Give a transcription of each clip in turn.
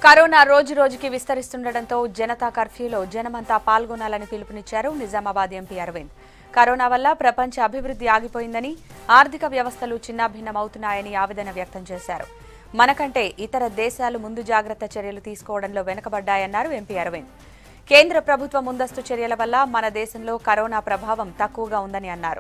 corona రోజు రోజుకి విస్తరిస్తుండటంతో జనతా కర్ఫ్యూలో జనమంతా పాల్గొనాలని పిలుపునిచ్చారు నిజామాబాద్ ఎంపీ అరవింద్ కరోనా వల్ల ప్రపంచ అభివృద్ధి ఆగిపోయిందని ఆర్థిక వ్యవస్థలు చిన్నాభిన్నమవుతున్నాయని ఆవేదన వ్యక్తం చేశారు మనకంటే ఇతర దేశాలు ముందు జాగ్రత్త చర్యలు తీసుకోవడంలో వెనుకబడ్డాయన్నారు ఎంపీ అరవింద్ కేంద్ర ప్రభుత్వ ముందస్తు చర్యల వల్ల మన దేశంలో కరోనా ప్రభావం తక్కువగా ఉందని అన్నారు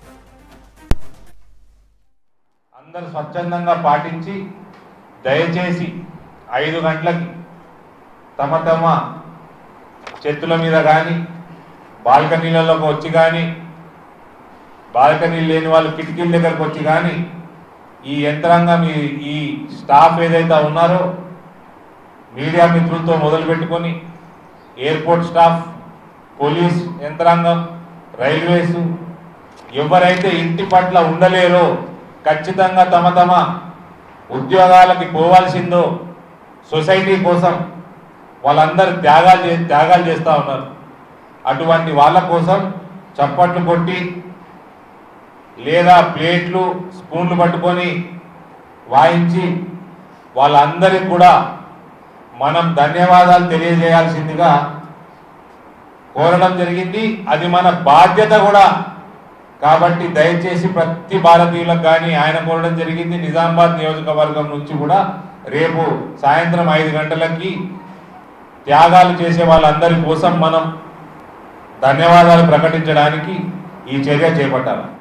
అందరూ స్వచ్ఛందంగా పాటించి దయచేసి ఐదు గంటలకి తమ తమ చెత్తుల మీద కానీ బాల్కనీలలోకి వచ్చి కానీ బాల్కనీలు లేని వాళ్ళు కిటికీల దగ్గరకు వచ్చి కానీ ఈ యంత్రాంగం ఈ ఈ స్టాఫ్ ఏదైతే ఉన్నారో మీడియా మిత్రులతో మొదలు పెట్టుకొని ఎయిర్పోర్ట్ స్టాఫ్ పోలీస్ యంత్రాంగం రైల్వేస్ ఎవరైతే ఇంటి పట్ల ఉండలేరో ఖచ్చితంగా తమ తమ ఉద్యోగాలకి పోవాల్సిందో సొసైటీ కోసం వాళ్ళందరూ త్యాగాలు చే త్యాగాలు చేస్తూ ఉన్నారు అటువంటి వాళ్ళ కోసం చప్పట్లు కొట్టి లేదా ప్లేట్లు స్పూన్లు పట్టుకొని వాయించి వాళ్ళందరికీ కూడా మనం ధన్యవాదాలు తెలియజేయాల్సిందిగా కోరడం జరిగింది అది మన బాధ్యత కూడా కాబట్టి దయచేసి ప్రతి భారతీయులకు కానీ ఆయన కోరడం జరిగింది నిజామాబాద్ నియోజకవర్గం నుంచి కూడా రేపు సాయంత్రం ఐదు గంటలకి త్యాగాలు చేసే వాళ్ళందరి కోసం మనం ధన్యవాదాలు ప్రకటించడానికి ఈ చర్య చేపట్టాలి